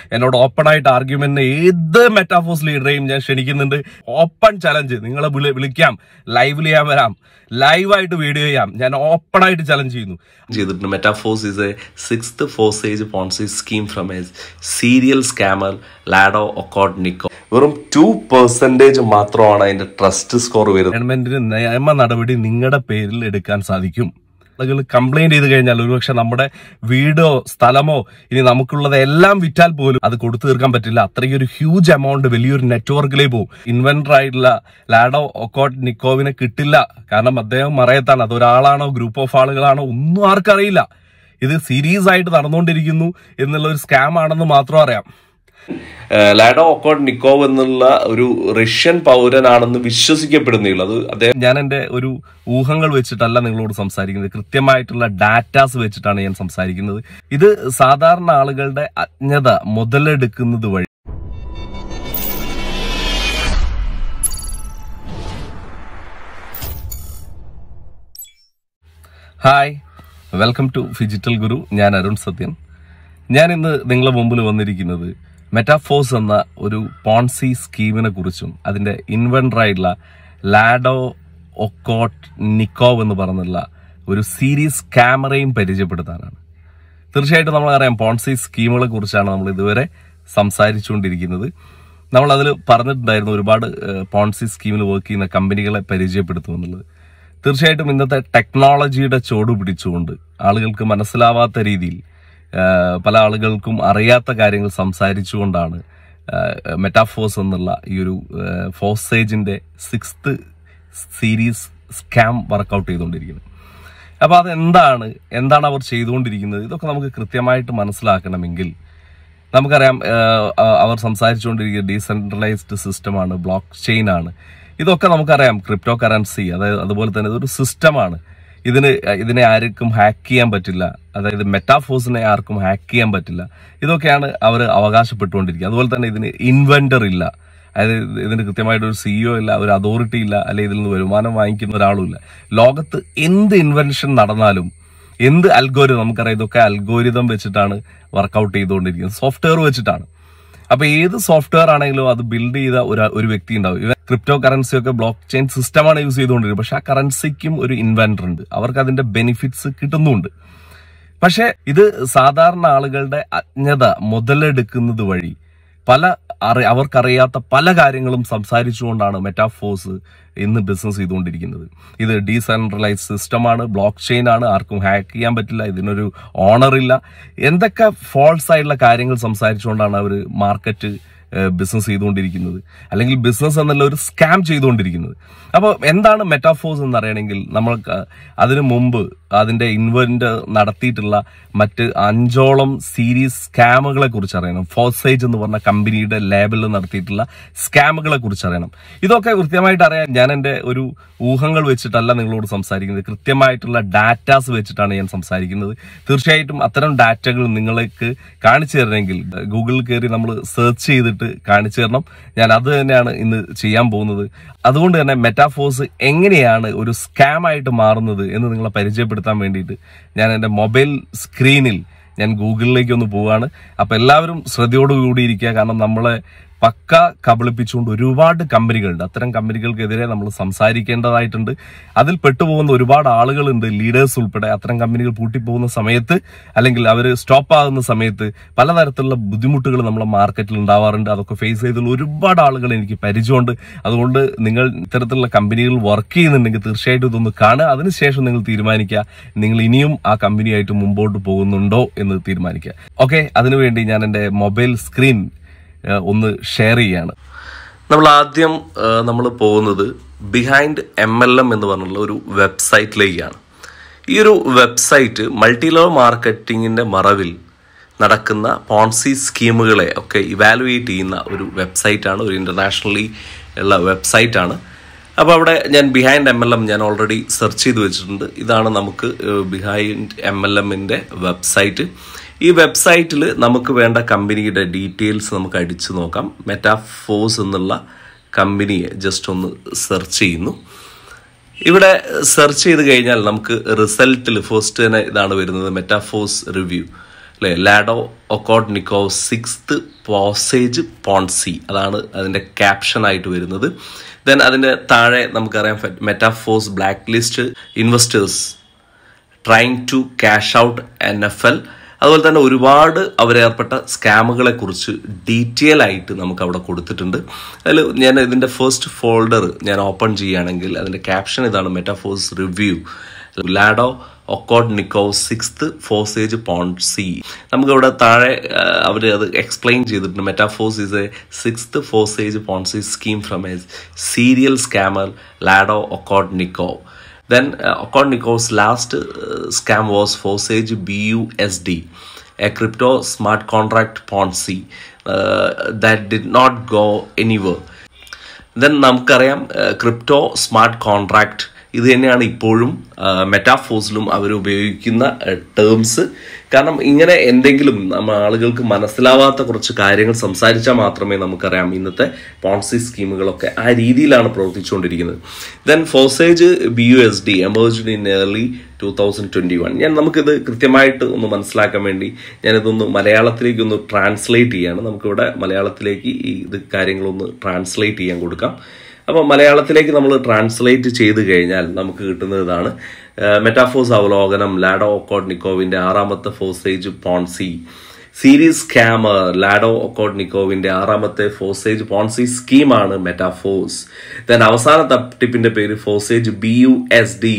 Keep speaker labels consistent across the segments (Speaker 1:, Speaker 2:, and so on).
Speaker 1: എന്നോട് ഓപ്പൺ ആയിട്ട് ആർഗ്യുമെന്റിന് ഏത് മെറ്റാഫോസ് ലീഡറെയും ഞാൻ ക്ഷണിക്കുന്നുണ്ട് ഓപ്പൺ ചലഞ്ച് നിങ്ങളെ വിളി- വിളിക്കാം ലൈവിൽ ചെയ്യാൻ വരാം ലൈവായിട്ട് വീഡിയോ ചെയ്യാം ഞാൻ ഓപ്പൺ ആയിട്ട് ചലഞ്ച് ചെയ്യുന്നു
Speaker 2: ചെയ്തിട്ടുണ്ട് Metaforce is a sixth Forsage പോൺസി scheme from a serial scammer Lado Okhotnikov വെറും ടു പെർസെന്റേജ് മാത്രമാണ് അതിന്റെ ട്രസ്റ്റ് സ്കോർ വരുന്നത്
Speaker 1: ഗവൺമെന്റിന് നിയമ നടപടി നിങ്ങളുടെ പേരിൽ എടുക്കാൻ സാധിക്കും ആളുകൾ കംപ്ലൈന്റ് ചെയ്ത് കഴിഞ്ഞാൽ ഒരുപക്ഷെ നമ്മുടെ വീടോ സ്ഥലമോ ഇനി നമുക്കുള്ളത് എല്ലാം വിറ്റാൽ പോലും അത് കൊടുത്തു തീർക്കാൻ പറ്റില്ല അത്രയും ഒരു ഹ്യൂജ് എമൗണ്ട് വലിയൊരു നെറ്റ്വർക്കിലേ പോകും ഇൻവെന്റർ ആയിട്ടുള്ള ലാഡോ ഒക്കോട്ട് നിക്കോവിനെ കിട്ടില്ല കാരണം അദ്ദേഹം മറയത്താണ് അത് ഒരാളാണോ ഗ്രൂപ്പ് ഓഫ് ആളുകളാണോ ഒന്നും ആർക്കറിയില്ല ഇത് സീരീസ് ആയിട്ട് നടന്നുകൊണ്ടിരിക്കുന്നു എന്നുള്ള ഒരു സ്കാം ആണെന്ന് മാത്രം അറിയാം
Speaker 2: ഏഹ് ലാഡോ ഒക്കോട്ട് നിക്കോവ് എന്നുള്ള ഒരു റഷ്യൻ പൗരനാണെന്ന് വിശ്വസിക്കപ്പെടുന്നുള്ളൂ അത് അദ്ദേഹം
Speaker 1: ഞാൻ എന്റെ ഒരു ഊഹങ്ങൾ വെച്ചിട്ടല്ല നിങ്ങളോട് സംസാരിക്കുന്നത് കൃത്യമായിട്ടുള്ള ഡാറ്റാസ് വെച്ചിട്ടാണ് ഞാൻ സംസാരിക്കുന്നത് ഇത് സാധാരണ ആളുകളുടെ അജ്ഞത മുതലെടുക്കുന്നത് വഴി hi welcome to phygital guru ഞാൻ അരുൺ സത്യൻ ഞാൻ ഇന്ന് നിങ്ങളുടെ മുമ്പിൽ വന്നിരിക്കുന്നത് മെറ്റാഫോസ് എന്ന ഒരു പോൺസി സ്കീമിനെ കുറിച്ചും അതിന്റെ ഇൻവെന്ററായിട്ടുള്ള ലാഡോ ഒക്കോട്ട് നിക്കോവ് എന്ന് പറഞ്ഞുള്ള ഒരു സീരീസ് ക്യാമറയും പരിചയപ്പെടുത്താനാണ് തീർച്ചയായിട്ടും നമ്മളറിയാം പോൺസി സ്കീമുകളെ കുറിച്ചാണ് നമ്മൾ ഇതുവരെ സംസാരിച്ചുകൊണ്ടിരിക്കുന്നത് നമ്മൾ അതിൽ പറഞ്ഞിട്ടുണ്ടായിരുന്നു ഒരുപാട് ഏഹ്, പോൺസി സ്കീമിൽ വർക്ക് ചെയ്യുന്ന കമ്പനികളെ പരിചയപ്പെടുത്തുമെന്നുള്ളത് തീർച്ചയായിട്ടും ഇന്നത്തെ ടെക്നോളജിയുടെ ചോട് പിടിച്ചുകൊണ്ട് ആളുകൾക്ക് മനസ്സിലാവാത്ത രീതിയിൽ ഏഹ്, പല ആളുകൾക്കും അറിയാത്ത കാര്യങ്ങൾ സംസാരിച്ചുകൊണ്ടാണ് ഏഹ്, മെറ്റാഫോസ് എന്നുള്ള ഈ ഒരു ഏഹ്, ഫോസേജിന്റെ സിക്സ്ത് സീരീസ് സ്കാം വർക്കൗട്ട് ചെയ്തുകൊണ്ടിരിക്കുന്നത് അപ്പൊ അതെന്താണ് എന്താണ് അവർ ചെയ്തുകൊണ്ടിരിക്കുന്നത് ഇതൊക്കെ നമുക്ക് കൃത്യമായിട്ട് മനസ്സിലാക്കണമെങ്കിൽ നമുക്കറിയാം ആഹ്, ആഹ്, അവർ സംസാരിച്ചുകൊണ്ടിരിക്കുന്ന ഡീസെൻട്രലൈസ്ഡ് സിസ്റ്റമാണ് ബ്ലോക്ക് ചെയിൻ ആണ് ഇതൊക്കെ നമുക്കറിയാം ക്രിപ്റ്റോ കറൻസി അതായത് അതുപോലെ തന്നെ ഇതൊരു സിസ്റ്റമാണ് ഇതിന് ഇതിനെ ആർക്കും ഹാക്ക് ചെയ്യാൻ പറ്റില്ല അതായത് മെറ്റാഫോഴ്സിനെ ആർക്കും ഹാക്ക് ചെയ്യാൻ പറ്റില്ല ഇതൊക്കെയാണ് അവർ അവകാശപ്പെട്ടുകൊണ്ടിരിക്കുന്നത് അതുപോലെ തന്നെ ഇതിന് ഇൻവെന്റർ ഇല്ല അതായത് ഇതിന് കൃത്യമായിട്ട് ഒരു സിഇഒ ഇല്ല ഒരു അതോറിറ്റി ഇല്ല അല്ലെ ഇതിൽ നിന്ന് വരുമാനം വാങ്ങിക്കുന്ന ഒരാളും ഇല്ല ലോകത്ത് എന്ത് ഇൻവെൻഷൻ നടന്നാലും എന്ത് അൽഗോരിതം നമുക്കറിയാം ഇതൊക്കെ അൽഗോരിതം വെച്ചിട്ടാണ് വർക്കൗട്ട് ചെയ്തുകൊണ്ടിരിക്കുന്നത് സോഫ്റ്റ്വെയർ വെച്ചിട്ടാണ് അപ്പൊ ഏത് സോഫ്റ്റ്വെയർ ആണെങ്കിലും അത് ബിൽഡ് ചെയ്ത ഒരു ഒരു വ്യക്തി ഉണ്ടാവും ഇവൻ ക്രിപ്റ്റോ കറൻസി ഒക്കെ ബ്ലോക്ക് ചെയിൻ സിസ്റ്റമാണ് യൂസ് ചെയ്തുകൊണ്ടിരിക്കുന്നത് പക്ഷെ ആ കറൻസിക്കും ഒരു ഇൻവെന്റർ ഉണ്ട് അവർക്ക് അതിന്റെ ബെനിഫിറ്റ്സ് കിട്ടുന്നുണ്ട് പക്ഷെ ഇത് സാധാരണ ആളുകളുടെ അജ്ഞത മുതലെടുക്കുന്നത് വഴി പല അറി അവർക്കറിയാത്ത പല കാര്യങ്ങളും സംസാരിച്ചുകൊണ്ടാണ് മെറ്റാഫോഴ്സ് ഇന്ന് ബിസിനസ് ചെയ്തുകൊണ്ടിരിക്കുന്നത് ഇത് ഡീസെൻട്രലൈസ് സിസ്റ്റമാണ് ബ്ലോക്ക് ചെയിൻ ആണ് ആർക്കും ഹാക്ക് ചെയ്യാൻ പറ്റില്ല ഇതിനൊരു ഓണർ ഇല്ല എന്തൊക്കെ ഫോൾസ് ആയിട്ടുള്ള കാര്യങ്ങൾ സംസാരിച്ചുകൊണ്ടാണ് അവർ മാർക്കറ്റ് ബിസിനസ് ചെയ്തുകൊണ്ടിരിക്കുന്നത് അല്ലെങ്കിൽ ബിസിനസ് എന്നുള്ള ഒരു സ്കാം ചെയ്തുകൊണ്ടിരിക്കുന്നത് അപ്പോൾ എന്താണ് മെറ്റാഫോഴ്സ് എന്ന് അറിയണമെങ്കിൽ നമ്മൾക്ക് അതിനു മുമ്പ് അതിന്റെ ഇൻവെന്റ് നടത്തിയിട്ടുള്ള മറ്റ് അഞ്ചോളം സീരീസ് സ്കാമുകളെ കുറിച്ച് അറിയണം ഫോസേജ് എന്ന് പറഞ്ഞ കമ്പനിയുടെ ലേബലിൽ നടത്തിയിട്ടുള്ള സ്കാമുകളെ കുറിച്ച് അറിയണം ഇതൊക്കെ കൃത്യമായിട്ട് അറിയാൻ ഞാൻ എന്റെ ഒരു ഊഹങ്ങൾ വെച്ചിട്ടല്ല നിങ്ങളോട് സംസാരിക്കുന്നത് കൃത്യമായിട്ടുള്ള ഡാറ്റാസ് വെച്ചിട്ടാണ് ഞാൻ സംസാരിക്കുന്നത് തീർച്ചയായിട്ടും അത്തരം ഡാറ്റകൾ നിങ്ങൾക്ക് കാണിച്ചു തരണമെങ്കിൽ ഗൂഗിളിൽ കയറി നമ്മൾ സെർച്ച് ചെയ്തിട്ട് കാണിച്ചു തരണം ഞാൻ അത് തന്നെയാണ് ഇന്ന് ചെയ്യാൻ പോകുന്നത് അതുകൊണ്ട് തന്നെ മെറ്റാഫോഴ്സ് എങ്ങനെയാണ് ഒരു സ്കാം ആയിട്ട് മാറുന്നത് എന്ന് നിങ്ങളെ പരിചയപ്പെടുത്താൻ വേണ്ടിയിട്ട് ഞാൻ എൻ്റെ മൊബൈൽ സ്ക്രീനിൽ ഞാൻ ഗൂഗിളിലേക്ക് ഒന്ന് പോവുകയാണ് അപ്പൊ എല്ലാവരും ശ്രദ്ധയോടുകൂടി ഇരിക്കുക കാരണം നമ്മളെ പക്ക കബളിപ്പിച്ചുകൊണ്ട് ഒരുപാട് കമ്പനികളുണ്ട് അത്തരം കമ്പനികൾക്കെതിരെ നമ്മൾ സംസാരിക്കേണ്ടതായിട്ടുണ്ട് അതിൽ പെട്ടുപോകുന്ന ഒരുപാട് ആളുകളുണ്ട് ലീഡേഴ്സ് ഉൾപ്പെടെ അത്തരം കമ്പനികൾ പൂട്ടിപ്പോകുന്ന സമയത്ത് അല്ലെങ്കിൽ അവർ സ്റ്റോപ്പ് ആകുന്ന സമയത്ത് പലതരത്തിലുള്ള ബുദ്ധിമുട്ടുകൾ നമ്മളെ മാർക്കറ്റിൽ ഉണ്ടാവാറുണ്ട് അതൊക്കെ ഫേസ് ചെയ്തുള്ള ഒരുപാട് ആളുകൾ എനിക്ക് പരിചയമുണ്ട് അതുകൊണ്ട് നിങ്ങൾ ഇത്തരത്തിലുള്ള കമ്പനികൾ വർക്ക് ചെയ്യുന്നുണ്ടെങ്കിൽ തീർച്ചയായിട്ടും ഇതൊന്ന് കാണുക അതിനുശേഷം നിങ്ങൾ തീരുമാനിക്കുക നിങ്ങൾ ഇനിയും ആ കമ്പനിയായിട്ട് മുമ്പോട്ട് പോകുന്നുണ്ടോ എന്ന് തീരുമാനിക്കുക ഓക്കെ അതിനുവേണ്ടി ഞാൻ എൻ്റെ മൊബൈൽ സ്ക്രീൻ ഏഹ്, ഒന്ന് ഷെയർ ചെയ്യാണ്
Speaker 2: നമ്മൾ ആദ്യം നമ്മൾ പോകുന്നത് ബിഹൈൻഡ് എം എൽ എം എന്ന് പറഞ്ഞുള്ള ഒരു വെബ്സൈറ്റിലേക്കാണ് ഈ ഒരു വെബ്സൈറ്റ് മൾട്ടി ലെവൽ മാർക്കറ്റിങ്ങിന്റെ മറവിൽ നടക്കുന്ന പോൺസി സ്കീമുകളെ ഒക്കെ ഇവാലുവേറ്റ് ചെയ്യുന്ന ഒരു വെബ്സൈറ്റാണ് ഒരു ഇന്റർനാഷണലി ഉള്ള വെബ്സൈറ്റാണ് അപ്പോൾ അവിടെ ഞാൻ ബിഹൈൻഡ് എം എൽ എം ഞാൻ ഓൾറെഡി സെർച്ച് ചെയ്ത് വെച്ചിട്ടുണ്ട് ഇതാണ് നമുക്ക് ബിഹൈൻഡ് എം എൽ എമ്മിൻ്റെ വെബ്സൈറ്റ് ഈ വെബ്സൈറ്റിൽ നമുക്ക് വേണ്ട കമ്പനിയുടെ ഡീറ്റെയിൽസ് നമുക്ക് അടിച്ചു നോക്കാം മെറ്റാഫോസ് എന്നുള്ള കമ്പനിയെ ജസ്റ്റ് ഒന്ന് സെർച്ച് ചെയ്യുന്നു ഇവിടെ സെർച്ച് ചെയ്ത് കഴിഞ്ഞാൽ നമുക്ക് റിസൾട്ടിൽ ഫസ്റ്റ് തന്നെ ഇതാണ് വരുന്നത് മെറ്റാഫോസ് റിവ്യൂ അല്ലേ ലാഡോ ഒക്കോട്ട് നിക്കോ സിക്സ്ത് പോസേജ് പോൺസി അതാണ് അതിൻ്റെ ക്യാപ്ഷനായിട്ട് വരുന്നത് ദെൻ അതിൻ്റെ താഴെ നമുക്കറിയാം Metaforce blacklist investors trying to cash out N F L അതുപോലെ തന്നെ ഒരുപാട് അവരേർപ്പെട്ട സ്കാമുകളെ കുറിച്ച് ഡീറ്റെയിൽ ആയിട്ട് നമുക്ക് അവിടെ കൊടുത്തിട്ടുണ്ട് അതിൽ ഞാൻ ഇതിൻ്റെ ഫസ്റ്റ് ഫോൾഡർ ഞാൻ ഓപ്പൺ ചെയ്യുകയാണെങ്കിൽ അതിൻ്റെ ക്യാപ്ഷൻ ഇതാണ് Metaforce review Lado Okhotnikov sixth Forsage Ponzi നമുക്കവിടെ താഴെ അവർ അത് എക്സ്പ്ലെയിൻ ചെയ്തിട്ടുണ്ട് Metaforce is a sixth Forsage പോൺസി scheme from a serial scammer Lado Okhotnikov Then uh, Okoniko's last uh, scam was Forsage BUSD, a crypto smart contract Ponzi uh, that did not go anywhere. Then നമുക്കറിയാം crypto smart contract ഇത് തന്നെയാണ് ഇപ്പോഴും മെറ്റാഫോസിലും അവർ ഉപയോഗിക്കുന്ന terms കാരണം ഇങ്ങനെ എന്തെങ്കിലും നമ്മൾ ആളുകൾക്ക് മനസ്സിലാവാത്ത കുറച്ച് കാര്യങ്ങൾ സംസാരിച്ചാൽ മാത്രമേ നമുക്കറിയാം ഇന്നത്തെ പോൺസി സ്കീമുകളൊക്കെ ആ രീതിയിലാണ് പ്രവർത്തിച്ചുകൊണ്ടിരിക്കുന്നത് then Forsage B U S D emerged in early two thousand twenty one ഞാൻ നമുക്കിത് കൃത്യമായിട്ട് ഒന്ന് മനസ്സിലാക്കാൻ വേണ്ടി ഞാനിതൊന്ന് മലയാളത്തിലേക്ക് ഒന്ന് ട്രാൻസ്ലേറ്റ് ചെയ്യാണ് നമുക്കിവിടെ മലയാളത്തിലേക്ക് ഈ ഇത് കാര്യങ്ങളൊന്ന് ട്രാൻസ്ലേറ്റ് ചെയ്യാൻ കൊടുക്കാം അപ്പോൾ മലയാളത്തിലേക്ക് നമ്മൾ ട്രാൻസ്ലേറ്റ് ചെയ്ത് കഴിഞ്ഞാൽ നമുക്ക് കിട്ടുന്നത് ഇതാണ് മെറ്റാഫോസ് അവലോകനം ലാഡോ ഒക്കോഡ് നിക്കോവിന്റെ ആറാമത്തെ Forsage Ponzi series scammer Lado ഒക്കോഡ് നിക്കോവിന്റെ ആറാമത്തെ ഫോസേജ് പോൺസി സ്കീമാണ് മെറ്റാഫോസ് ദെൻ അവസാന തട്ടിപ്പിന്റെ പേര് Forsage B U S D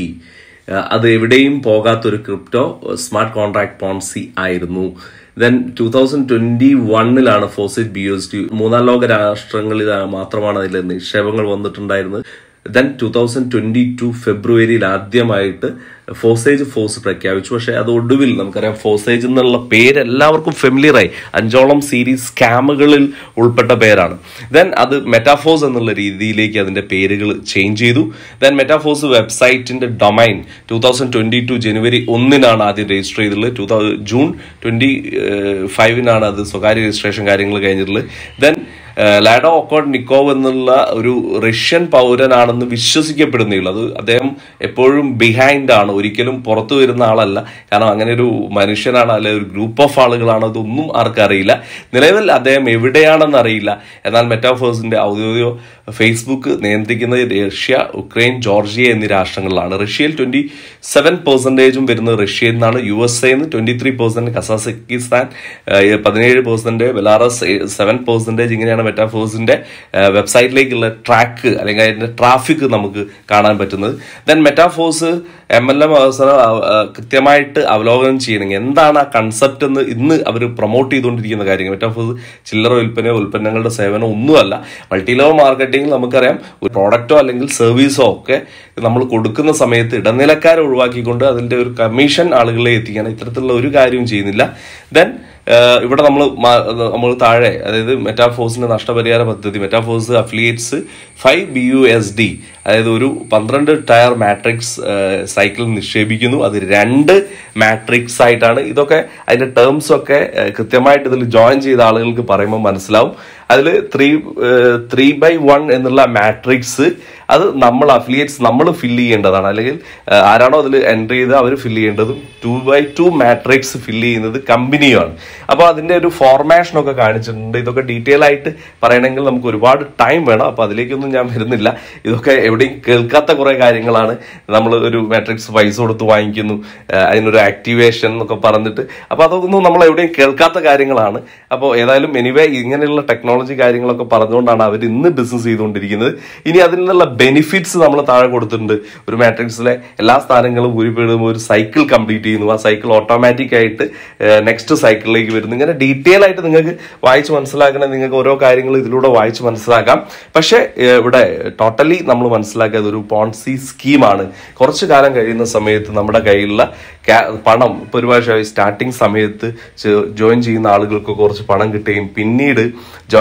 Speaker 2: അത് എവിടെയും പോകാത്തൊരു ക്രിപ്റ്റോ സ്മാർട്ട് കോൺട്രാക്ട് പോൺസി ആയിരുന്നു ദെൻ ടൂ തൗസൻഡ് ട്വന്റി വണ്ണിലാണ് ഫോസേജ് ബി എസ് ടി മൂന്നാം ലോക രാഷ്ട്രങ്ങളിൽ മാത്രമാണ് അതിൽ നിക്ഷേപങ്ങൾ വന്നിട്ടുണ്ടായിരുന്നത് then two thousand twenty two ഫെബ്രുവരിയിൽ ആദ്യമായിട്ട് ഫോസേജ് ഫോഴ്സ് പ്രഖ്യാപിച്ചു പക്ഷേ അത് ഒടുവിൽ നമുക്കറിയാം ഫോസേജ് എന്നുള്ള പേര് എല്ലാവർക്കും ഫെമിലിയറായി അഞ്ചോളം സീരീസ് സ്കാമുകളിൽ ഉൾപ്പെട്ട പേരാണ് ദെൻ അത് മെറ്റാഫോസ് എന്നുള്ള രീതിയിലേക്ക് അതിന്റെ പേരുകൾ ചേഞ്ച് ചെയ്തു ദെൻ മെറ്റാഫോസ് വെബ്സൈറ്റിന്റെ domain two thousand twenty two ജനുവരി ഒന്നിനാണ് ആദ്യം രജിസ്റ്റർ ചെയ്തിട്ടുള്ളത് ടൂ തൗസൻഡ് ജൂൺ ട്വന്റി ഫൈവിനാണ് അത് സ്വകാര്യ രജിസ്ട്രേഷൻ കാര്യങ്ങൾ കഴിഞ്ഞിട്ടുള്ളത് ദെൻ ലാഡോ ഒക്കോഡ് നിക്കോവ് എന്നുള്ള ഒരു റഷ്യൻ പൗരനാണെന്ന് വിശ്വസിക്കപ്പെടുന്നേ അത് അദ്ദേഹം എപ്പോഴും ബിഹൈൻഡ് ആണ് ഒരിക്കലും പുറത്തു വരുന്ന ആളല്ല കാരണം അങ്ങനെ ഒരു മനുഷ്യനാണ് അല്ലെ ഒരു ഗ്രൂപ്പ് ഓഫ് ആളുകളാണ് അതൊന്നും ആർക്കറിയില്ല നിലവിൽ അദ്ദേഹം എവിടെയാണെന്ന് അറിയില്ല എന്നാൽ മെറ്റാഫേഴ്സിന്റെ ഔദ്യോഗിക ഫേസ്ബുക്ക് നിയന്ത്രിക്കുന്നത് റഷ്യ ഉക്രൈൻ ജോർജിയ എന്നീ രാഷ്ട്രങ്ങളിലാണ് റഷ്യയിൽ ട്വന്റി സെവൻ പെർസെന്റേജും വരുന്നത് റഷ്യയിൽ നിന്നാണ് യു എസ് എന്ന് ട്വന്റി ത്രീ പെർസെന്റ് കസാഖിസ്ഥാൻ പതിനേഴ് പെർസെന്റ് ബെലാറസ് സെവൻ പെർസെന്റേജ് ഇങ്ങനെയാണ് മെറ്റാഫോഴ്സിന്റെ വെബ്സൈറ്റിലേക്കുള്ള ട്രാക്ക് അല്ലെങ്കിൽ അതിന്റെ ട്രാഫിക് നമുക്ക് കാണാൻ പറ്റുന്നത് then Metaforce M L M അവസരം കൃത്യമായിട്ട് അവലോകനം ചെയ്യണമെങ്കിൽ എന്താണ് ആ കൺസെപ്റ്റ് എന്ന് ഇന്ന് അവർ പ്രൊമോട്ട് ചെയ്തുകൊണ്ടിരിക്കുന്ന കാര്യങ്ങൾ മെറ്റാഫോഴ്സ് ചില്ലറ വിൽപ്പനയോ ഉൽപ്പന്നങ്ങളുടെ സേവനം ഒന്നുമല്ല മൾട്ടി ലെവൽ മാർക്കറ്റിംഗിൽ നമുക്കറിയാം ഒരു പ്രോഡക്റ്റോ അല്ലെങ്കിൽ സർവീസോ ഒക്കെ നമ്മൾ കൊടുക്കുന്ന സമയത്ത് ഇടനിലക്കാരെ ഒഴിവാക്കിക്കൊണ്ട് അതിന്റെ ഒരു കമ്മീഷൻ ആളുകളിലേക്ക് എത്തിക്കാൻ ഇത്തരത്തിലുള്ള ഒരു കാര്യവും ചെയ്യുന്നില്ല ദെൻ ഇവിടെ നമ്മൾ നമ്മൾ താഴെ അതായത് മെറ്റാഫോഴ്സിന്റെ നഷ്ടപരിഹാര പദ്ധതി Metaforce affiliates five B U S D അതായത് ഒരു പന്ത്രണ്ട് ടയർ മാട്രിക്സ് സൈക്കിൾ നിക്ഷേപിക്കുന്നു അത് രണ്ട് മാട്രിക്സ് ആയിട്ടാണ് ഇതൊക്കെ അതിന്റെ ടേംസ് ഒക്കെ കൃത്യമായിട്ട് ഇതിൽ ജോയിൻ ചെയ്ത ആളുകൾക്ക് പറയുമ്പോൾ മനസ്സിലാവും അതിൽ ത്രീ ത്രീ ബൈ വൺ എന്നുള്ള മാട്രിക്സ് അത് നമ്മൾ അഫിലിയേറ്റ്സ് നമ്മൾ ഫില്ല് ചെയ്യേണ്ടതാണ് അല്ലെങ്കിൽ ആരാണോ അതിൽ എൻട്രി ചെയ്ത് അവർ ഫില്ല് ചെയ്യേണ്ടതും two by two matrix fill ചെയ്യുന്നത് കമ്പനിയുമാണ് അപ്പോൾ അതിന്റെ ഒരു ഫോർമാഷൻ ഒക്കെ കാണിച്ചിട്ടുണ്ട് ഇതൊക്കെ ഡീറ്റെയിൽ ആയിട്ട് പറയണമെങ്കിൽ നമുക്ക് ഒരുപാട് ടൈം വേണം അപ്പോൾ അതിലേക്കൊന്നും ഞാൻ വരുന്നില്ല ഇതൊക്കെ എവിടെയും കേൾക്കാത്ത കുറെ കാര്യങ്ങളാണ് നമ്മൾ ഒരു മാട്രിക്സ് പൈസ കൊടുത്ത് വാങ്ങിക്കുന്നു അതിനൊരു ആക്ടിവേഷൻ എന്നൊക്കെ പറഞ്ഞിട്ട് അപ്പോൾ അതൊന്നും നമ്മൾ എവിടെയും കേൾക്കാത്ത കാര്യങ്ങളാണ് അപ്പോൾ ഏതായാലും എനിവേ ഇങ്ങനെയുള്ള ടെക്നോളജി കാര്യങ്ങളൊക്കെ പറഞ്ഞുകൊണ്ടാണ് അവർ ഇന്ന് ബിസിനസ് ചെയ്തുകൊണ്ടിരിക്കുന്നത് ഇനി അതിൽ നിന്നുള്ള ബെനിഫിറ്റ്സ് നമ്മൾ താഴെ കൊടുത്തിട്ടുണ്ട് ഒരു മാട്രിക്സിലെ എല്ലാ സ്ഥാനങ്ങളും ഊരിപ്പെടുമ്പോൾ ഒരു സൈക്കിൾ കംപ്ലീറ്റ് ചെയ്യുന്നു ആ സൈക്കിൾ ഓട്ടോമാറ്റിക് ആയിട്ട് നെക്സ്റ്റ് സൈക്കിളിലേക്ക് വരുന്നു ഇങ്ങനെ ഡീറ്റെയിൽ ആയിട്ട് നിങ്ങൾക്ക് വായിച്ച് മനസ്സിലാക്കണേ നിങ്ങൾക്ക് ഓരോ കാര്യങ്ങളും ഇതിലൂടെ വായിച്ച് മനസ്സിലാക്കാം പക്ഷേ ഇവിടെ ടോട്ടലി നമ്മൾ മനസ്സിലാക്കിയത് ഒരു പോൺസി സ്കീമാണ് കുറച്ചു കാലം കഴിയുന്ന സമയത്ത് നമ്മുടെ കയ്യിലുള്ള പണം ഇപ്പൊ ഒരു പ്രാവശ്യം സ്റ്റാർട്ടിങ് സമയത്ത് ജോയിൻ ചെയ്യുന്ന ആളുകൾക്ക് കുറച്ച് പണം കിട്ടുകയും പിന്നീട് ജോയിൻ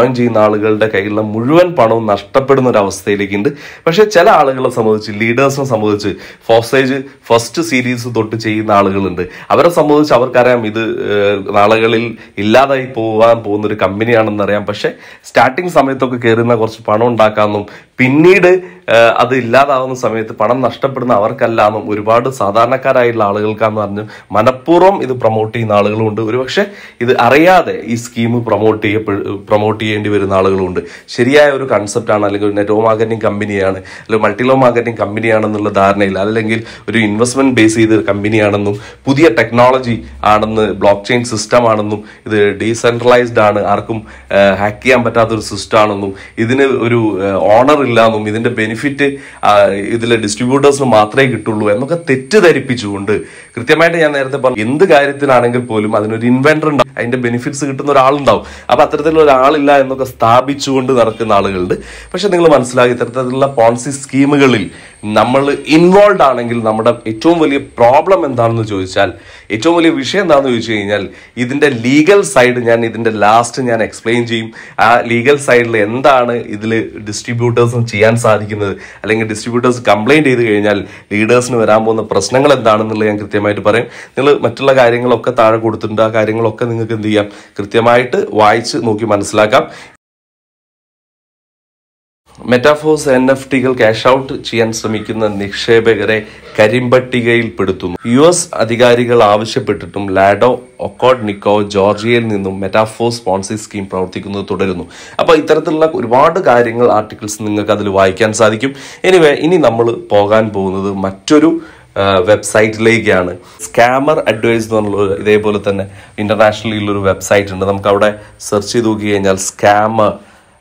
Speaker 2: ജോയിൻ ചെയ്യുന്ന ആളുകളുടെ കയ്യിലുള്ള മുഴുവൻ പണവും നഷ്ടപ്പെടുന്ന ഒരു അവസ്ഥയിലേക്കുണ്ട് പക്ഷെ ചില ആളുകളെ സംബന്ധിച്ച് ലീഡേഴ്സിനെ സംബന്ധിച്ച് ഫോസേജ് ഫസ്റ്റ് സീരീസ് തൊട്ട് ചെയ്യുന്ന ആളുകളുണ്ട് അവരെ സംബന്ധിച്ച് അവർക്കറിയാം ഇത് ഏഹ്, നാളുകളിൽ ഇല്ലാതായി പോകാൻ പോകുന്ന ഒരു കമ്പനിയാണെന്ന് അറിയാം പക്ഷെ സ്റ്റാർട്ടിങ് സമയത്തൊക്കെ കയറുന്ന കുറച്ച് പണം ഉണ്ടാക്കാമെന്നും പിന്നീട് ഏഹ്, അത് ഇല്ലാതാവുന്ന സമയത്ത് പണം നഷ്ടപ്പെടുന്ന അവർക്കല്ലാന്നും ഒരുപാട് സാധാരണക്കാരായിട്ടുള്ള ആളുകൾക്കാന്ന് പറഞ്ഞു മനഃപൂർവ്വം ഇത് പ്രൊമോട്ട് ചെയ്യുന്ന ആളുകളുണ്ട് ഒരുപക്ഷെ ഇത് അറിയാതെ ഈ സ്കീം പ്രൊമോട്ട് ചെയ്യപ്പെ പ്രൊമോട്ട് ചെയ്യേണ്ടി വരുന്ന ആളുകളുണ്ട് ശരിയായ ഒരു കൺസെപ്റ്റ് ആണ് അല്ലെങ്കിൽ ഒരു നെറ്റ്വർക്ക് മാർക്കറ്റിംഗ് കമ്പനിയാണ് അല്ലെങ്കിൽ മൾട്ടിലോ മാർക്കറ്റിംഗ് കമ്പനിയാണെന്നുള്ള ധാരണയിൽ അല്ലെങ്കിൽ ഒരു ഇൻവെസ്റ്റ്മെന്റ് ബേസ് ചെയ്ത കമ്പനിയാണെന്നും പുതിയ ടെക്നോളജി ആണെന്ന് ബ്ലോക്ക് ചെയിൻ സിസ്റ്റം ആണെന്നും ഇത് ഡീസെൻട്രലൈസ്ഡ് ആണ് ആർക്കും ഹാക്ക് ചെയ്യാൻ പറ്റാത്ത ഒരു സിസ്റ്റം ആണെന്നും ഇതിന് ഒരു ഓണർ ഇല്ലാന്നും ഇതിന്റെ ബെനിഫിറ്റ് ഇതിലെ ഡിസ്ട്രിബ്യൂട്ടേഴ്സിന് മാത്രമേ കിട്ടുള്ളൂ എന്നൊക്കെ തെറ്റിദ്ധരിപ്പിച്ചുകൊണ്ട് കൃത്യമായിട്ട് ഞാൻ നേരത്തെ പറഞ്ഞു എന്ത് കാര്യത്തിനാണെങ്കിൽ പോലും അതിനൊരു ഇൻവെന്റർ ഉണ്ടാവും അതിന്റെ ബെനിഫിറ്റ്സ് കിട്ടുന്ന ഒരാളുണ്ടാവും അപ്പൊ അത്തരത്തിലുള്ള ഒരാളില്ല എന്നൊക്കെ സ്ഥാപിച്ചുകൊണ്ട് നടക്കുന്ന ആളുകളുണ്ട് പക്ഷെ നിങ്ങൾ മനസ്സിലാക്കി ഇത്തരത്തിലുള്ള പോളിസി സ്കീമുകളിൽ നമ്മൾ ഇൻവോൾവ് ആണെങ്കിൽ നമ്മുടെ ഏറ്റവും വലിയ പ്രോബ്ലം എന്താണെന്ന് ചോദിച്ചാൽ ഏറ്റവും വലിയ വിഷയം എന്താണെന്ന് ചോദിച്ചു കഴിഞ്ഞാൽ ഇതിന്റെ ലീഗൽ സൈഡ് ഞാൻ ഇതിന്റെ ലാസ്റ്റ് ഞാൻ എക്സ്പ്ലെയിൻ ചെയ്യും ആ ലീഗൽ സൈഡിൽ എന്താണ് ഇതിൽ ഡിസ്ട്രിബ്യൂട്ടേഴ്സിന് ചെയ്യാൻ സാധിക്കുന്നത് അല്ലെങ്കിൽ ഡിസ്ട്രിബ്യൂട്ടേഴ്സ് കംപ്ലൈന്റ് ചെയ്ത് കഴിഞ്ഞാൽ ലീഡേഴ്സിന് വരാൻ പോകുന്ന പ്രശ്നങ്ങൾ എന്താണെന്നുള്ളത് ഞാൻ കൃത്യമായിട്ട് പറയും നിങ്ങൾ മറ്റുള്ള കാര്യങ്ങളൊക്കെ താഴെ കൊടുത്തിട്ടുണ്ട് ആ കാര്യങ്ങളൊക്കെ നിങ്ങൾക്ക് എന്ത് ചെയ്യാം കൃത്യമായിട്ട് വായിച്ച് നോക്കി മനസ്സിലാക്കാം മെറ്റാഫോസ് എൻ എഫ് ടികൾ ക്യാഷ് ഔട്ട് ചെയ്യാൻ ശ്രമിക്കുന്ന നിക്ഷേപകരെ കരിമ്പട്ടികയിൽപ്പെടുത്തുന്നു യു എസ് അധികാരികൾ ആവശ്യപ്പെട്ടിട്ടും ലാഡോ ഒക്കോഡ് നിക്കോ ജോർജിയയിൽ നിന്നും മെറ്റാഫോസ് സ്പോൺസി സ്കീം പ്രവർത്തിക്കുന്നത് തുടരുന്നു അപ്പോൾ ഇത്തരത്തിലുള്ള ഒരുപാട് കാര്യങ്ങൾ ആർട്ടിക്കിൾസ് നിങ്ങൾക്ക് അതിൽ വായിക്കാൻ സാധിക്കും എനിവേ ഇനി നമ്മൾ പോകാൻ പോകുന്നത് മറ്റൊരു വെബ്സൈറ്റിലേക്കാണ് സ്കാമർ അഡ്വൈസ് എന്ന് പറഞ്ഞുള്ള ഇതേപോലെ തന്നെ ഇന്റർനാഷണലിലൊരു വെബ്സൈറ്റ് ഉണ്ട് നമുക്ക് അവിടെ സെർച്ച് ചെയ്ത് നോക്കി കഴിഞ്ഞാൽ സ്കാമർ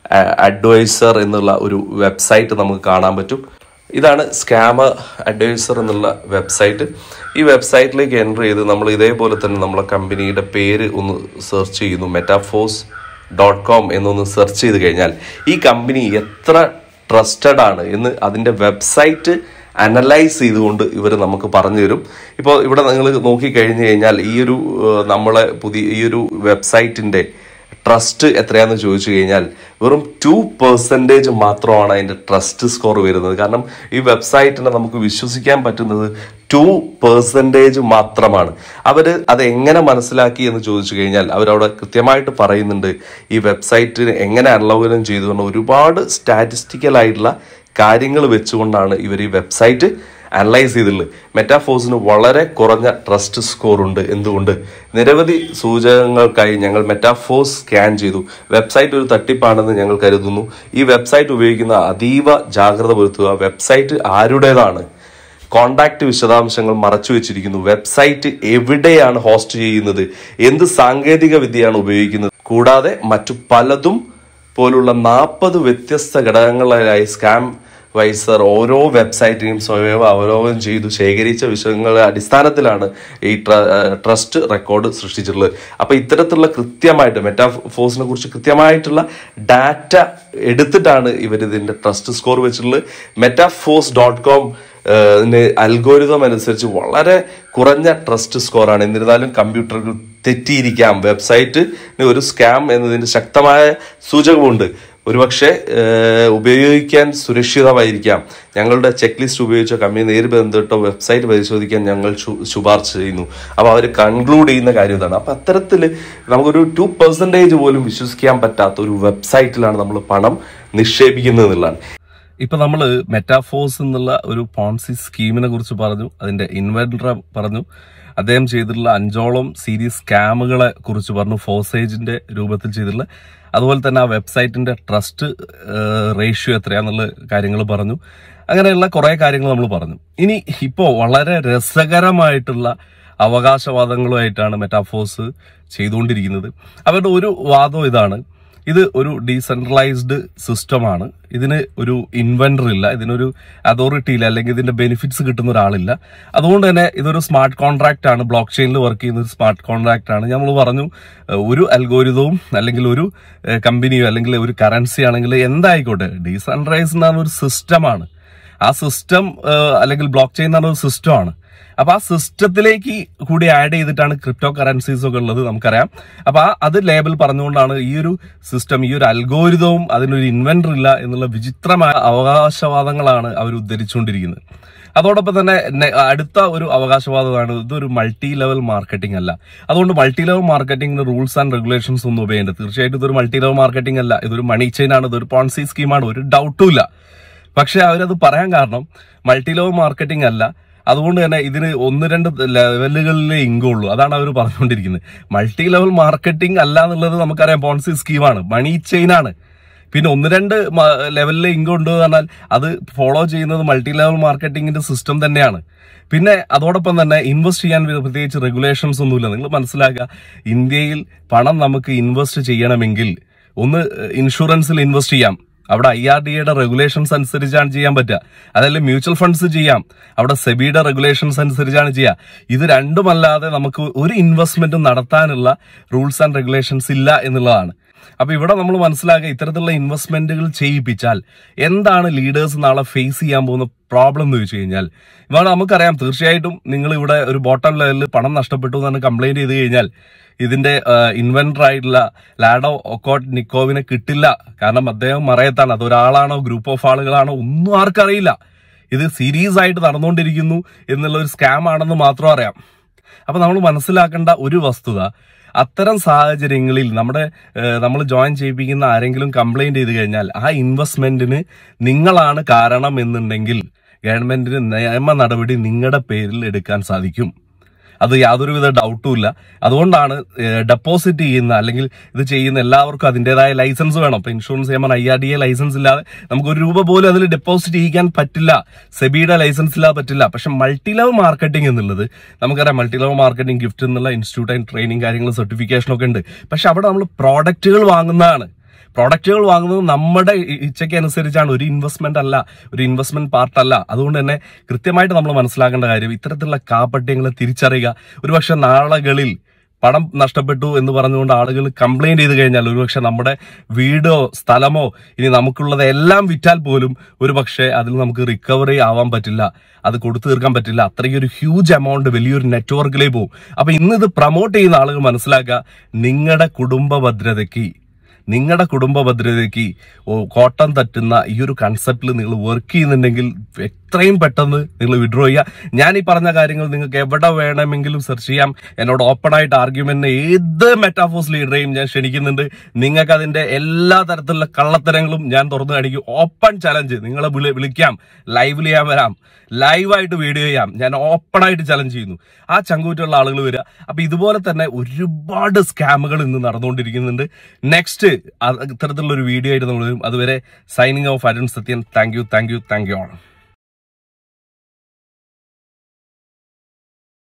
Speaker 2: അഡ്വൈസർ എന്നുള്ള ഒരു വെബ്സൈറ്റ് നമുക്ക് കാണാൻ പറ്റും ഇതാണ് സ്കാമർ അഡ്വൈസർ എന്നുള്ള വെബ്സൈറ്റ് ഈ വെബ്സൈറ്റിലേക്ക് എൻ്റർ ചെയ്ത് നമ്മൾ ഇതേപോലെ തന്നെ നമ്മളെ കമ്പനിയുടെ പേര് ഒന്ന് സെർച്ച് ചെയ്യുന്നു മെറ്റാഫോസ് ഡോട്ട് കോം എന്നൊന്ന് സെർച്ച് ചെയ്ത് കഴിഞ്ഞാൽ ഈ കമ്പനി എത്ര ട്രസ്റ്റഡ് ആണ് എന്ന് അതിൻ്റെ വെബ്സൈറ്റ് അനലൈസ് ചെയ്തുകൊണ്ട് ഇവർ നമുക്ക് പറഞ്ഞു തരും ഇപ്പോൾ ഇവിടെ നിങ്ങൾ നോക്കിക്കഴിഞ്ഞു കഴിഞ്ഞാൽ ഈ ഒരു ഏഹ്, നമ്മളെ പുതിയ ഈ ഒരു വെബ്സൈറ്റിൻ്റെ ട്രസ്റ്റ് എത്രയാന്ന് ചോദിച്ചു കഴിഞ്ഞാൽ വെറും ടു പെർസെൻറ്റേജ് മാത്രമാണ് അതിൻ്റെ ട്രസ്റ്റ് സ്കോർ വരുന്നത് കാരണം ഈ വെബ്സൈറ്റിനെ നമുക്ക് വിശ്വസിക്കാൻ പറ്റുന്നത് ടു പെർസെൻറ്റേജ് മാത്രമാണ് അവർ അത് എങ്ങനെ മനസ്സിലാക്കി എന്ന് ചോദിച്ചു കഴിഞ്ഞാൽ അവരവിടെ കൃത്യമായിട്ട് പറയുന്നുണ്ട് ഈ വെബ്സൈറ്റിന് എങ്ങനെ അനലോകനം ചെയ്തു പറഞ്ഞ ഒരുപാട് സ്റ്റാറ്റിസ്റ്റിക്കൽ ആയിട്ടുള്ള കാര്യങ്ങൾ വെച്ചുകൊണ്ടാണ് ഇവർ ഈ വെബ്സൈറ്റ് അനലൈസ് ചെയ്തിട്ടുള്ളത് മെറ്റാഫോസിന് വളരെ കുറഞ്ഞ ട്രസ്റ്റ് സ്കോർ ഉണ്ട് എന്തുകൊണ്ട് നിരവധി സൂചകങ്ങൾക്കായി ഞങ്ങൾ മെറ്റാഫോസ് സ്കാൻ ചെയ്തു വെബ്സൈറ്റ് ഒരു തട്ടിപ്പാണെന്ന് ഞങ്ങൾ കരുതുന്നു ഈ വെബ്സൈറ്റ് ഉപയോഗിക്കുന്ന അതീവ ജാഗ്രത പുലർത്തുക വെബ്സൈറ്റ് ആരുടേതാണ് കോണ്ടാക്ട് വിശദാംശങ്ങൾ മറച്ചു വെച്ചിരിക്കുന്നു വെബ്സൈറ്റ് എവിടെയാണ് ഹോസ്റ്റ് ചെയ്യുന്നത് എന്ത് സാങ്കേതിക വിദ്യയാണ് ഉപയോഗിക്കുന്നത് കൂടാതെ മറ്റു പലതും പോലുള്ള നാൽപ്പത് വ്യത്യസ്ത ഘടകങ്ങളിലായി സ്കാം വൈസർ ഓരോ വെബ്സൈറ്റിനെയും സ്വയം അവലോകനം ചെയ്തു ശേഖരിച്ച വിഷയങ്ങളുടെ അടിസ്ഥാനത്തിലാണ് ഈ ട്ര- ഏഹ് ട്രസ്റ്റ് റെക്കോർഡ് സൃഷ്ടിച്ചിട്ടുള്ളത് അപ്പൊ ഇത്തരത്തിലുള്ള കൃത്യമായിട്ട് മെറ്റാഫോഴ്സിനെ കുറിച്ച് കൃത്യമായിട്ടുള്ള ഡാറ്റ എടുത്തിട്ടാണ് ഇവർ ഇതിന്റെ ട്രസ്റ്റ് സ്കോർ വെച്ചിട്ടുള്ളത് മെറ്റാഫോഴ്സ് ഡോട്ട് കോം അൽഗോരിതം അനുസരിച്ച് വളരെ കുറഞ്ഞ ട്രസ്റ്റ് സ്കോറാണ് എന്നിരുന്നാലും കമ്പ്യൂട്ടറുകൾ തെറ്റിയിരിക്കാം വെബ്സൈറ്റ് ഒരു സ്കാം എന്നതിന്റെ ശക്തമായ സൂചകമുണ്ട് ഒരുപക്ഷെ ഏഹ്, ഉപയോഗിക്കാൻ സുരക്ഷിതമായിരിക്കാം ഞങ്ങളുടെ ചെക്ക് ലിസ്റ്റ് ഉപയോഗിച്ച കമ്പനി നേരിൽ ബന്ധപ്പെട്ടോ വെബ്സൈറ്റ് പരിശോധിക്കാൻ ഞങ്ങൾ ശു- ശുപാർശ ചെയ്യുന്നു അപ്പോൾ അവർ കൺക്ലൂഡ് ചെയ്യുന്ന കാര്യം ഇതാണ് അപ്പം അത്തരത്തിൽ നമുക്കൊരു ടു പെർസെൻറ്റേജ് പോലും വിശ്വസിക്കാൻ പറ്റാത്ത ഒരു വെബ്സൈറ്റിലാണ് നമ്മൾ പണം നിക്ഷേപിക്കുന്നത് എന്നുള്ളതാണ്
Speaker 1: ഇപ്പൊ നമ്മള് മെറ്റാഫോഴ്സ് എന്നുള്ള ഒരു പോൺസി സ്കീമിനെ കുറിച്ച് പറഞ്ഞു അതിന്റെ ഇൻവെന്റർ പറഞ്ഞു അദ്ദേഹം ചെയ്തിട്ടുള്ള അഞ്ചോളം സീരീസ് സ്കാമുകളെ കുറിച്ച് പറഞ്ഞു ഫോസേജിന്റെ രൂപത്തിൽ ചെയ്തിട്ടുള്ള അതുപോലെ തന്നെ ആ വെബ്സൈറ്റിന്റെ ട്രസ്റ്റ് റേഷ്യോ എത്രയാന്നുള്ള കാര്യങ്ങൾ പറഞ്ഞു അങ്ങനെയുള്ള കുറെ കാര്യങ്ങൾ നമ്മൾ പറഞ്ഞു ഇനി ഇപ്പോൾ വളരെ രസകരമായിട്ടുള്ള അവകാശവാദങ്ങളുമായിട്ടാണ് മെറ്റാഫോഴ്സ് ചെയ്തുകൊണ്ടിരിക്കുന്നത് അവരുടെ ഒരു വാദം ഇതാണ് ഇത് ഒരു ഡീസെൻട്രലൈസ്ഡ് സിസ്റ്റമാണ് ഇതിന് ഒരു ഇൻവെന്റർ ഇല്ല ഇതിനൊരു അതോറിറ്റി ഇല്ല അല്ലെങ്കിൽ ഇതിന്റെ ബെനിഫിറ്റ്സ് കിട്ടുന്ന ഒരാളില്ല അതുകൊണ്ട് തന്നെ ഇതൊരു സ്മാർട്ട് കോൺട്രാക്ട് ആണ് ബ്ലോക്ക് ചെയിനിൽ വർക്ക് ചെയ്യുന്ന ഒരു സ്മാർട്ട് കോൺട്രാക്ട് ആണ് നമ്മൾ പറഞ്ഞു ഏഹ്, ഒരു അൽഗോരിതവും അല്ലെങ്കിൽ ഒരു ഏഹ്, കമ്പനിയോ അല്ലെങ്കിൽ ഒരു കറൻസി ആണെങ്കിൽ എന്തായിക്കോട്ടെ ഡീസെൻട്രലൈസ് എന്ന് പറഞ്ഞ ഒരു സിസ്റ്റമാണ് ആ സിസ്റ്റം അല്ലെങ്കിൽ ബ്ലോക്ക് ചെയിൻ എന്ന് പറഞ്ഞ ഒരു സിസ്റ്റമാണ് അപ്പൊ ആ സിസ്റ്റത്തിലേക്ക് കൂടി ആഡ് ചെയ്തിട്ടാണ് ക്രിപ്റ്റോ കറൻസീസ് ഒക്കെ ഉള്ളത് നമുക്കറിയാം അപ്പൊ ആ അത് ലേബൽ പറഞ്ഞുകൊണ്ടാണ് ഈ ഒരു സിസ്റ്റം ഈ ഒരു അൽഗോരിതവും അതിനൊരു ഇൻവെന്റർ ഇല്ല എന്നുള്ള വിചിത്രമായ അവകാശവാദങ്ങളാണ് അവർ ഉദ്ധരിച്ചുകൊണ്ടിരിക്കുന്നത് അതോടൊപ്പം തന്നെ നെ- അടുത്ത ഒരു അവകാശവാദമാണ് ഇതൊരു മൾട്ടി ലെവൽ മാർക്കറ്റിംഗ് അല്ല അതുകൊണ്ട് മൾട്ടി ലെവൽ മാർക്കറ്റിംഗിന് റൂൾസ് ആൻഡ് റെഗുലേഷൻസ് ഒന്നും ഉപയോഗിക്കേണ്ടത് തീർച്ചയായിട്ടും ഇതൊരു മൾട്ടി ലെവൽ മാർക്കറ്റിംഗ് അല്ല ഇതൊരു മണി ചെയിൻ ആണ് ഇതൊരു പോൺസി സ്കീമാണ് ഒരു ഡൗട്ടും ഇല്ല പക്ഷെ അവരത് പറയാൻ കാരണം മൾട്ടി ലെവൽ മാർക്കറ്റിംഗ് അല്ല അതുകൊണ്ട് തന്നെ ഇതിന് ഒന്ന് രണ്ട് ലെവലുകളിലേ ഇൻകം ഉള്ളൂ അതാണ് അവർ പറഞ്ഞുകൊണ്ടിരിക്കുന്നത് മൾട്ടി ലെവൽ മാർക്കറ്റിംഗ് അല്ല എന്നുള്ളത് നമുക്കറിയാം പോൺസി സ്കീമാണ് മണി ചെയിൻ ആണ് പിന്നെ ഒന്ന് രണ്ട് മ- ലെവലിലെ ഇൻകം ഉണ്ട് എന്ന് പറഞ്ഞാൽ അത് ഫോളോ ചെയ്യുന്നത് മൾട്ടി ലെവൽ മാർക്കറ്റിംഗിന്റെ സിസ്റ്റം തന്നെയാണ് പിന്നെ അതോടൊപ്പം തന്നെ ഇൻവെസ്റ്റ് ചെയ്യാൻ പ്രത്യേകിച്ച് റെഗുലേഷൻസ് ഒന്നുമില്ല നിങ്ങൾ മനസ്സിലാക്കുക ഇന്ത്യയിൽ പണം നമുക്ക് ഇൻവെസ്റ്റ് ചെയ്യണമെങ്കിൽ ഒന്ന് ഇൻഷുറൻസിൽ ഇൻവെസ്റ്റ് ചെയ്യാം അവിടെ ഐ ആർ ഡി എയുടെ റെഗുലേഷൻസ് അനുസരിച്ചാണ് ചെയ്യാൻ പറ്റുക അതല്ല മ്യൂച്വൽ ഫണ്ട്സ് ചെയ്യാം അവിടെ സെബിയുടെ റെഗുലേഷൻസ് അനുസരിച്ചാണ് ചെയ്യുക ഇത് രണ്ടുമല്ലാതെ നമുക്ക് ഒരു ഇൻവെസ്റ്റ്മെന്റും നടത്താനുള്ള റൂൾസ് ആൻഡ് റെഗുലേഷൻസ് ഇല്ല എന്നുള്ളതാണ് അപ്പൊ ഇവിടെ നമ്മൾ മനസ്സിലാക്കുക ഇത്തരത്തിലുള്ള ഇൻവെസ്റ്റ്മെന്റുകൾ ചെയ്യിപ്പിച്ചാൽ എന്താണ് ലീഡേഴ്സ് നാളെ ഫേസ് ചെയ്യാൻ പോകുന്ന പ്രോബ്ലം എന്ന് ചോദിച്ചു കഴിഞ്ഞാൽ ഇവിടെ നമുക്കറിയാം തീർച്ചയായിട്ടും നിങ്ങൾ ഇവിടെ ഒരു ബോട്ടം ലെവലിൽ പണം നഷ്ടപ്പെട്ടു എന്നാണ് കംപ്ലൈന്റ് ചെയ്ത് കഴിഞ്ഞാൽ ഇതിന്റെ ഇൻവെന്റർ ആയിട്ടുള്ള ലാഡോ ഒക്കോട്ട് നിക്കോവിനെ കിട്ടില്ല കാരണം അദ്ദേഹം മറയത്താണ് അത് ഒരാളാണോ ഗ്രൂപ്പ് ഓഫ് ആളുകളാണോ ഒന്നും ആർക്കറിയില്ല ഇത് സീരീസ് ആയിട്ട് നടന്നുകൊണ്ടിരിക്കുന്നു എന്നുള്ള ഒരു സ്കാം ആണെന്ന് മാത്രം അറിയാം അപ്പൊ നമ്മൾ മനസ്സിലാക്കേണ്ട ഒരു വസ്തുത അത്തരം സാഹചര്യങ്ങളിൽ നമ്മുടെ നമ്മൾ ജോയിൻ ചെയ്യിപ്പിക്കുന്ന ആരെങ്കിലും കംപ്ലൈന്റ് ചെയ്ത് കഴിഞ്ഞാൽ ആ ഇൻവെസ്റ്റ്മെന്റിന് നിങ്ങളാണ് കാരണം എന്നുണ്ടെങ്കിൽ ഗവൺമെന്റിന് നിയമ നടപടി നിങ്ങളുടെ പേരിൽ എടുക്കാൻ സാധിക്കും അത് യാതൊരുവിധ ഡൗട്ടും ഇല്ല അതുകൊണ്ടാണ് ഡെപ്പോസിറ്റ് ചെയ്യുന്ന അല്ലെങ്കിൽ ഇത് ചെയ്യുന്ന എല്ലാവർക്കും അതിൻ്റെതായ ലൈസൻസ് വേണം ഇപ്പൊ ഇൻഷുറൻസ് ചെയ്യുമ്പോൾ I R D A licence ഇല്ലാതെ നമുക്ക് ഒരു രൂപ പോലും അതിൽ ഡെപ്പോസിറ്റ് ചെയ്യിക്കാൻ പറ്റില്ല സെബിയുടെ ലൈസൻസ് ഇല്ലാതെ പറ്റില്ല പക്ഷെ മൾട്ടി ലെവൽ മാർക്കറ്റിംഗ് എന്നുള്ളത് നമുക്കറിയാം മൾട്ടി ലെവൽ മാർക്കറ്റിംഗ് ഗിഫ്റ്റ് എന്നുള്ള ഇൻസ്റ്റിറ്റ്യൂട്ട് ആൻഡ് ട്രെയിനിങ് കാര്യങ്ങൾ സർട്ടിഫിക്കേഷൻ ഒക്കെ ഉണ്ട് പക്ഷെ അവിടെ നമ്മൾ പ്രോഡക്റ്റുകൾ വാങ്ങുന്നതാണ് പ്രോഡക്റ്റുകൾ വാങ്ങുന്നത് നമ്മുടെ ഇ- ഇച്ഛയ്ക്ക് അനുസരിച്ചാണ് ഒരു ഇൻവെസ്റ്റ്മെന്റ് അല്ല ഒരു ഇൻവെസ്റ്റ്മെന്റ് പാർട്ട് അല്ല അതുകൊണ്ട് തന്നെ കൃത്യമായിട്ട് നമ്മൾ മനസ്സിലാക്കേണ്ട കാര്യം ഇത്തരത്തിലുള്ള കാപ്പട്യങ്ങളെ തിരിച്ചറിയുക ഒരുപക്ഷെ നാളുകളിൽ പണം നഷ്ടപ്പെട്ടു എന്ന് പറഞ്ഞുകൊണ്ട് ആളുകൾ കംപ്ലൈന്റ് ചെയ്ത് കഴിഞ്ഞാൽ ഒരുപക്ഷെ നമ്മുടെ വീടോ സ്ഥലമോ ഇനി നമുക്കുള്ളത് എല്ലാം വിറ്റാൽ പോലും ഒരുപക്ഷെ അതിൽ നമുക്ക് റിക്കവറി ആവാൻ പറ്റില്ല അത് കൊടുത്തു തീർക്കാൻ പറ്റില്ല അത്രയ്ക്ക് ഒരു ഹ്യൂജ് എമൗണ്ട് വലിയൊരു നെറ്റ്വർക്കിലേക്ക് പോകും അപ്പൊ ഇന്ന് ഇത് പ്രൊമോട്ട് ചെയ്യുന്ന ആളുകൾ മനസ്സിലാക്കുക നിങ്ങളുടെ കുടുംബ ഭദ്രതയ്ക്ക് നിങ്ങളുടെ കുടുംബ ഭദ്രതയ്ക്ക് ഓ, കോട്ടം തട്ടുന്ന ഈ ഒരു കൺസെപ്റ്റിൽ നിങ്ങൾ വർക്ക് ചെയ്യുന്നുണ്ടെങ്കിൽ എത്രയും പെട്ടെന്ന് നിങ്ങൾ വിഡ്രോ ചെയ്യുക ഞാൻ ഈ പറഞ്ഞ കാര്യങ്ങൾ നിങ്ങൾക്ക് എവിടെ വേണമെങ്കിലും സെർച്ച് ചെയ്യാം എന്നോട് ഓപ്പൺ ആയിട്ട് ആർഗ്യുമെന്റിന് ഏത് മെറ്റാഫോസ് ലീഡറെയും ഞാൻ ക്ഷണിക്കുന്നുണ്ട് നിങ്ങൾക്ക് അതിന്റെ എല്ലാ തരത്തിലുള്ള കള്ളത്തരങ്ങളും ഞാൻ തുറന്നു കാണിക്കും ഓപ്പൺ ചലഞ്ച് നിങ്ങളെ വിളി- വിളിക്കാം ലൈവിൽ ചെയ്യാൻ വരാം ലൈവായിട്ട് വീഡിയോ ചെയ്യാം ഞാൻ ഓപ്പൺ ആയിട്ട് ചലഞ്ച് ചെയ്യുന്നു ആ ചങ്കൂറ്റുള്ള ആളുകൾ വരിക അപ്പൊ ഇതുപോലെ തന്നെ ഒരുപാട് സ്കാമുകൾ ഇന്ന് നടന്നുകൊണ്ടിരിക്കുന്നുണ്ട് നെക്സ്റ്റ് ഇത്തരത്തിലുള്ള ഒരു വീഡിയോ ആയിട്ട് നമ്മൾ വരും അതുവരെ signing off Arun Sathyan thank you thank you thank you all